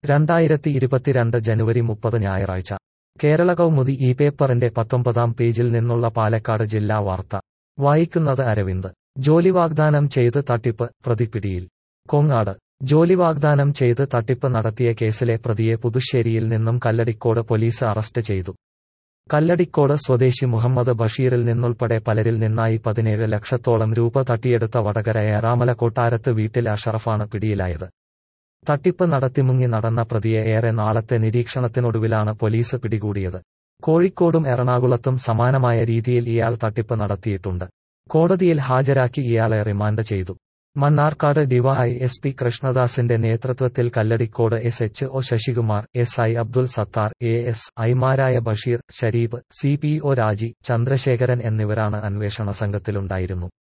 രണ്ടായിരത്തി ഇരുപത്തിരണ്ട് ജനുവരി മുപ്പത് ഞായറാഴ്ച കേരള കൗമുദി ഈ പേപ്പറിന്റെ പത്തൊമ്പതാം പേജിൽ നിന്നുള്ള പാലക്കാട് ജില്ലാ വാർത്ത വായിക്കുന്നത് അരവിന്ദ് ജോലി വാഗ്ദാനം ചെയ്ത് തട്ടിപ്പ് പ്രതി പിടിയിൽ കൊങ്ങാട് ജോലി വാഗ്ദാനം ചെയ്ത് തട്ടിപ്പ് നടത്തിയ കേസിലെ പ്രതിയെ പുതുശ്ശേരിയിൽ നിന്നും കല്ലടിക്കോട് പോലീസ് അറസ്റ്റ് ചെയ്തു കല്ലടിക്കോട് സ്വദേശി മുഹമ്മദ് ബഷീറിൽ നിന്നുൾപ്പെടെ പലരിൽ നിന്നായി പതിനേഴ് ലക്ഷത്തോളം രൂപ തട്ടിയെടുത്ത വടകര ഏറാമല കൊട്ടാരത്ത് വീട്ടിൽ അഷറഫാണ് പിടിയിലായത് തട്ടിപ്പ് നടത്തി മുങ്ങി നടന്ന പ്രതിയെ ഏറെ നാളത്തെ നിരീക്ഷണത്തിനൊടുവിലാണ് പോലീസ് പിടികൂടിയത് കോഴിക്കോടും എറണാകുളത്തും സമാനമായ രീതിയിൽ ഇയാൾ തട്ടിപ്പ് നടത്തിയിട്ടുണ്ട് കോടതിയിൽ ഹാജരാക്കി ഇയാളെ റിമാൻഡ് ചെയ്തു മണ്ണാർക്കാട് ഡിവൈ എസ് പി കൃഷ്ണദാസിന്റെ നേതൃത്വത്തിൽ Kalladikode S H O Sasikumar S I Abdul Sathar A S ഐമാരായ Basheer Shareef C P O Raji Chandrasekharan എന്നിവരാണ് അന്വേഷണ സംഘത്തിലുണ്ടായിരുന്നു